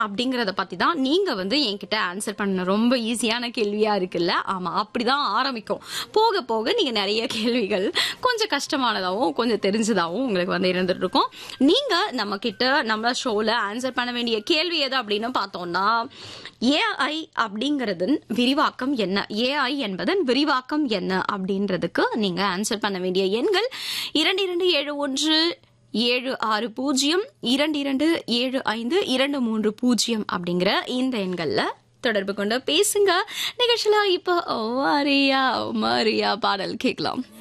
அப்படிங்கறத பத்தி தான் நீங்க வந்து என்கிட்ட ஆன்சர் பண்ண ரொம்ப ஈஸியான கேள்வியா இருக்குல்ல ஆமா அப்படிதான் ஆரம்பிக்கும் போக போக நீங்க நிறைய கேள்விகள் கொஞ்சம் கஷ்டமானதாகவும் கொஞ்சம் தெரிஞ்சதாகவும் உங்களுக்கு வந்து இருந்துட்டு இருக்கும் நீங்க நம்ம கிட்ட நம்ம ஷோல ஆன்சர் பண்ண வேண்டிய கேள்வி எது அப்படின்னு பார்த்தோம்னா ஏஐ அப்படிங்கறதன் விரிவாக்கம் என்ன ஏஐ என்பதன் விரிவாக்கம் என்ன அப்படின்றதுக்கு நீங்க ஆன்சர் பண்ண வேண்டிய எண்கள் இரண்டு இரண்டு ஏழு ஒன்று ஏழு ஆறு பூஜ்ஜியம் இரண்டு இரண்டு ஏழு ஐந்து இரண்டு மூன்று பூஜ்ஜியம் அப்படிங்கிற இந்த எண்கள்ல தொடர்பு கொண்டு பேசுங்க நிகழ்ச்சியில இப்போ மாரியா மாரியா பாடல் கேட்கலாம்